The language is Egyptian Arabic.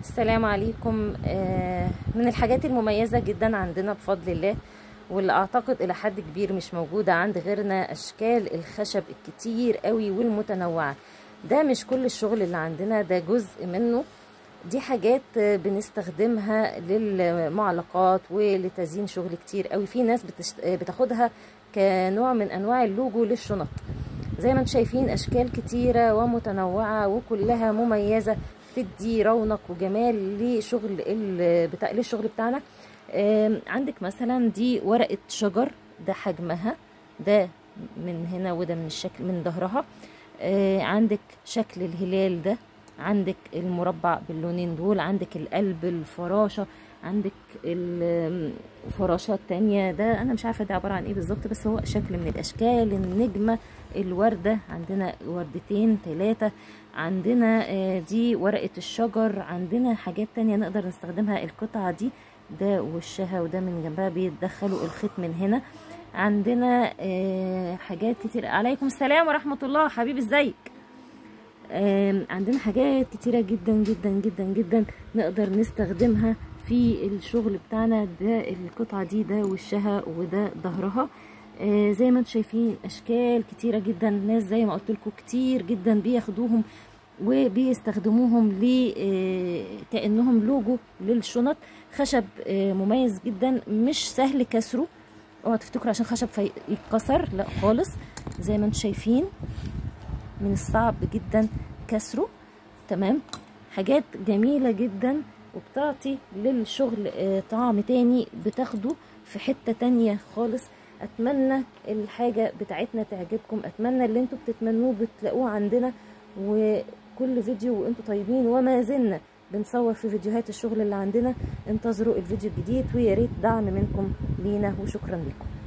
السلام عليكم آه، من الحاجات المميزة جدا عندنا بفضل الله واللي اعتقد الى حد كبير مش موجودة عند غيرنا اشكال الخشب الكتير قوي والمتنوعة ده مش كل الشغل اللي عندنا ده جزء منه دي حاجات بنستخدمها للمعلقات ولتزيين شغل كتير قوي في ناس بتشت... بتاخدها كنوع من انواع اللوجو للشنط زي ما انتم شايفين اشكال كتيرة ومتنوعة وكلها مميزة تدي رونق وجمال لشغل بتاع للشغل بتاعنا عندك مثلا دي ورقة شجر ده حجمها ده من هنا وده من الشكل من ظهرها عندك شكل الهلال ده عندك المربع باللونين دول عندك القلب الفراشة عندك الفراشة التانية ده انا مش عارفة ده عبارة عن ايه بالظبط بس هو شكل من الاشكال النجمة الوردة عندنا وردتين ثلاثة عندنا دي ورقة الشجر عندنا حاجات تانية نقدر نستخدمها القطعة دي ده وشها وده من جنبها بيتدخلوا الخيط من هنا عندنا حاجات كتير عليكم السلام ورحمة الله حبيبي ازيك عندنا حاجات كتيرة جدا جدا جدا جدا نقدر نستخدمها في الشغل بتاعنا ده القطعة دي ده وشها وده ظهرها آه زي ما انتم شايفين اشكال كتيرة جدا ناس زي ما قلت لكم كتير جدا بياخدوهم وبيستخدموهم ل آه كانهم لوجو للشنط خشب آه مميز جدا مش سهل كسره اوعوا تفتكروا عشان خشب فيتكسر لا خالص زي ما انتم شايفين من الصعب جدا كسره تمام حاجات جميلة جدا وبتعطي للشغل طعم تاني بتاخده في حتة تانية خالص اتمنى الحاجة بتاعتنا تعجبكم اتمنى اللي انتوا بتتمنوه بتلاقوه عندنا وكل فيديو وانتوا طيبين وما زلنا بنصور في فيديوهات الشغل اللي عندنا انتظروا الفيديو الجديد ويا ريت دعم منكم لينا وشكرا لكم